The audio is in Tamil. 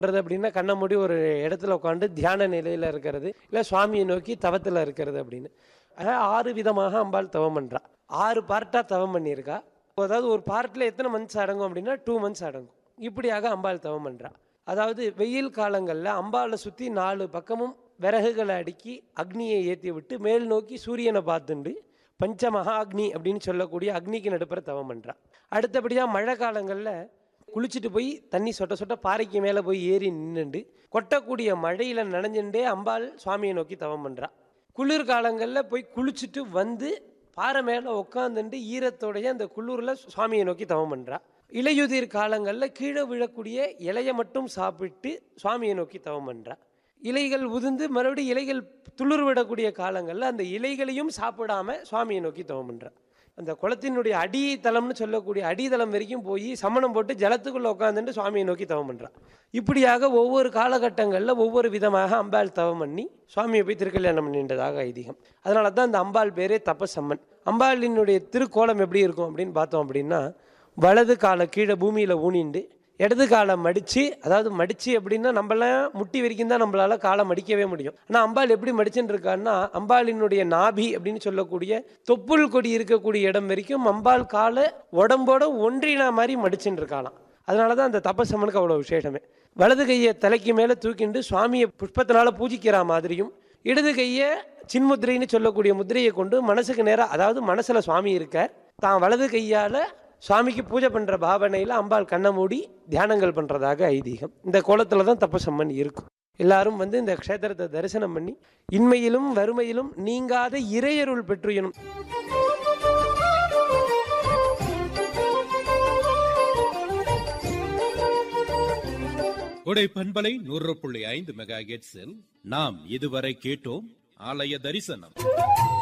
அப்படின்னா கண்ணை மூடி ஒரு இடத்துல உட்காந்து தியான நிலையில இருக்கிறது இல்ல சுவாமியை நோக்கி தவத்துல இருக்கிறது அப்படின்னு ஆக ஆறு விதமாக அம்பாள் தவம் பண்றா ஆறு பார்ட்டா தவம் பண்ணியிருக்கா அதாவது ஒரு பார்ட்ல எத்தனை மந்த்ஸ் அடங்கும் அப்படின்னா டூ மந்த்ஸ் அடங்கும் இப்படியாக அம்பாள் தவம் பண்றா அதாவது வெயில் காலங்கள்ல அம்பாளை சுத்தி நாலு பக்கமும் விறகுகளை அடுக்கி அக்னியை ஏற்றி விட்டு மேல் நோக்கி சூரியனை பார்த்துண்டு பஞ்ச மகா அக்னி அப்படின்னு சொல்லக்கூடிய அக்னிக்கு நடுப்புற தவம் பண்றா அடுத்தபடியா மழை காலங்களில் குளிச்சுட்டு போய் தண்ணி சொட்ட சொட்ட பாறைக்கு மேலே போய் ஏறி நின்னுண்டு கொட்டக்கூடிய மழையில் நனைஞ்சுட்டே அம்பாள் சுவாமியை நோக்கி தவம் பண்ணுறா குளிர் காலங்களில் போய் குளிச்சுட்டு வந்து பாறை மேலே உட்காந்துட்டு ஈரத்தோடைய அந்த குளிரில் சுவாமியை நோக்கி தவம் பண்ணுறா இலையுதிர் காலங்களில் கீழே விழக்கூடிய இலையை மட்டும் சாப்பிட்டு சுவாமியை நோக்கி தவம் பண்ணுறா இலைகள் உதிர்ந்து மறுபடியும் இலைகள் துளிர் விடக்கூடிய காலங்களில் அந்த இலைகளையும் சாப்பிடாம சுவாமியை நோக்கி தவம் பண்ணுறா அந்த குளத்தினுடைய அடித்தளம்னு சொல்லக்கூடிய அடித்தளம் வரைக்கும் போய் சமணம் போட்டு ஜலத்துக்குள்ள உட்காந்துட்டு சுவாமியை நோக்கி தவம் பண்றா இப்படியாக ஒவ்வொரு காலகட்டங்களில் ஒவ்வொரு விதமாக அம்பாள் தவம் பண்ணி சுவாமியை போய் திருக்கல்யாணம் பண்ணின்றதாக ஐதீகம் அதனால தான் அந்த அம்பாள் பேரே தபசம்மன் அம்பாளினுடைய திருக்கோலம் எப்படி இருக்கும் அப்படின்னு பார்த்தோம் அப்படின்னா வலது காலை கீழே பூமியில் ஊனிண்டு இடது காலை மடித்து அதாவது மடித்து அப்படின்னா நம்மளாம் முட்டி வரைக்கும் தான் நம்மளால காலை மடிக்கவே முடியும் ஆனால் அம்பாள் எப்படி மடிச்சுன்னு இருக்கான்னா அம்பாளினுடைய நாபி அப்படின்னு சொல்லக்கூடிய தொப்புள் கொடி இருக்கக்கூடிய இடம் வரைக்கும் அம்பாள் காலை உடம்போட ஒன்றினா மாதிரி மடிச்சுன்னு இருக்காளாம் அதனால தான் அந்த தபசம்மனுக்கு அவ்வளோ விசேஷமே வலது கையை தலைக்கு மேலே தூக்கிண்டு சுவாமியை புஷ்பத்தினால பூஜிக்கிற மாதிரியும் இடது கையை சின்முத்திரைன்னு சொல்லக்கூடிய முத்திரையை கொண்டு மனசுக்கு நேராக அதாவது மனசில் சுவாமி இருக்கார் தான் வலது கையால் சுவாமிக்கு பூஜை பண்ற பாவனையில் அம்பாள் கண்ணை மூடி தியானங்கள் பண்றதாக ஐதீகம் இந்த கோலத்துல தான் தப்பசம்மன் இருக்கும் எல்லாரும் வந்து இந்த க்ஷேத்திரத்தை தரிசனம் பண்ணி இன்மையிலும் வறுமையிலும் நீங்காத இறையருள் பெற்றுயணும் கொடை பண்பலை நூறு புள்ளி ஐந்து மெகா நாம் இதுவரை கேட்டோம் ஆலய தரிசனம்